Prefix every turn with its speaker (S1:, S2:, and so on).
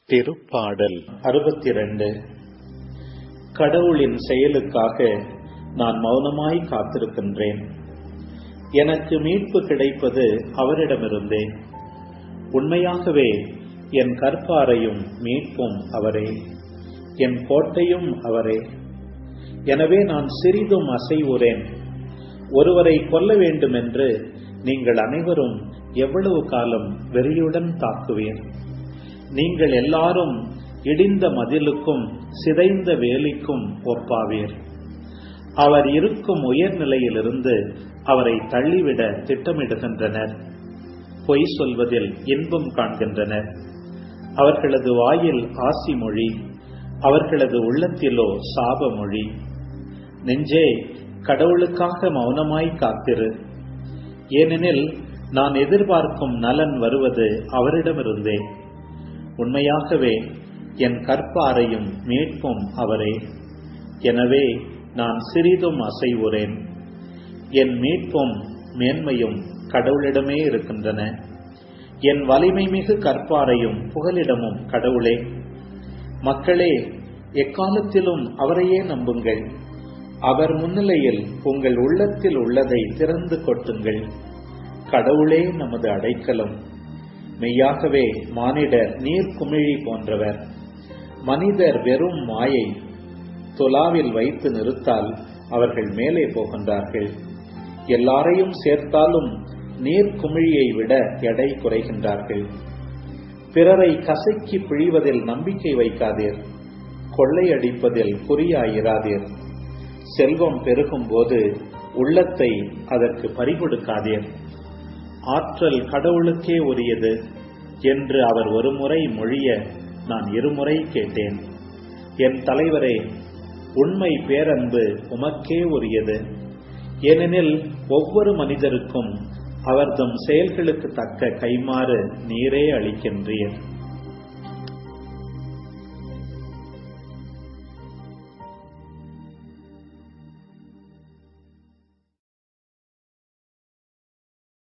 S1: திருப்பாடல் அறுபத்தி ரெண்டு கடவுளின் செயலுக்காக நான் மௌனமாய் காத்திருக்கின்றேன் எனக்கு மீட்பு கிடைப்பது அவரிடமிருந்தே உண்மையாகவே என் கற்பாரையும் மீட்பும் அவரே என் கோட்டையும் அவரே எனவே நான் சிறிதும் அசைவுறேன் ஒருவரை கொல்ல வேண்டுமென்று நீங்கள் அனைவரும் எவ்வளவு காலம் வெறியுடன் தாக்குவீர் நீங்கள் எல்லாரும் இடிந்த மதிலுக்கும் சிதைந்த வேலிக்கும் ஒப்பாவீர் அவர் இருக்கும் உயர்நிலையிலிருந்து அவரை தள்ளிவிட திட்டமிடுகின்றனர் பொய் சொல்வதில் இன்பம் காண்கின்றனர் அவர்களது வாயில் ஆசி மொழி அவர்களது உள்ளத்திலோ சாப மொழி நெஞ்சே கடவுளுக்காக மௌனமாய் காத்திரு ஏனெனில் நான் எதிர்பார்க்கும் நலன் வருவது அவரிடமிருந்தே உண்மையாகவே என் கற்பாரையும் மீட்பும் அவரே எனவே நான் சிறிதும் அசைவுறேன் என் மீட்பும் மேன்மையும் கடவுளிடமே இருக்கின்றன என் வலிமை மிகு கற்பாரையும் புகலிடமும் கடவுளே மக்களே எக்காலத்திலும் அவரையே நம்புங்கள் அவர் முன்னிலையில் உங்கள் உள்ளத்தில் உள்ளதை திறந்து கொட்டுங்கள் கடவுளே நமது அடைக்கலம் மெய்யாகவே மானிடர் நீர் குமிழி போன்றவர் மனிதர் வெறும் மாயை துலாவில் வைத்து நிறுத்தால் அவர்கள் மேலே போகின்றார்கள் எல்லாரையும் சேர்த்தாலும் நீர் குமிழியை விட எடை குறைகின்றார்கள் பிறரை கசக்கி பிழிவதில் நம்பிக்கை வைக்காதீர் கொள்ளையடிப்பதில் குறியாயிராதீர் செல்வம் பெருகும் போது உள்ளத்தை அதற்கு பறிகொடுக்காதீர் ஆற்றல் கடவுளுக்கே உரியது என்று அவர் ஒருமுறை மொழிய நான் இருமுறை கேட்டேன் என் தலைவரே உண்மை பேரன்பு உமக்கே உரியது ஏனெனில் ஒவ்வொரு மனிதருக்கும் அவர்தம் செயல்களுக்கு தக்க கைமாறு நீரே அளிக்கின்றீர்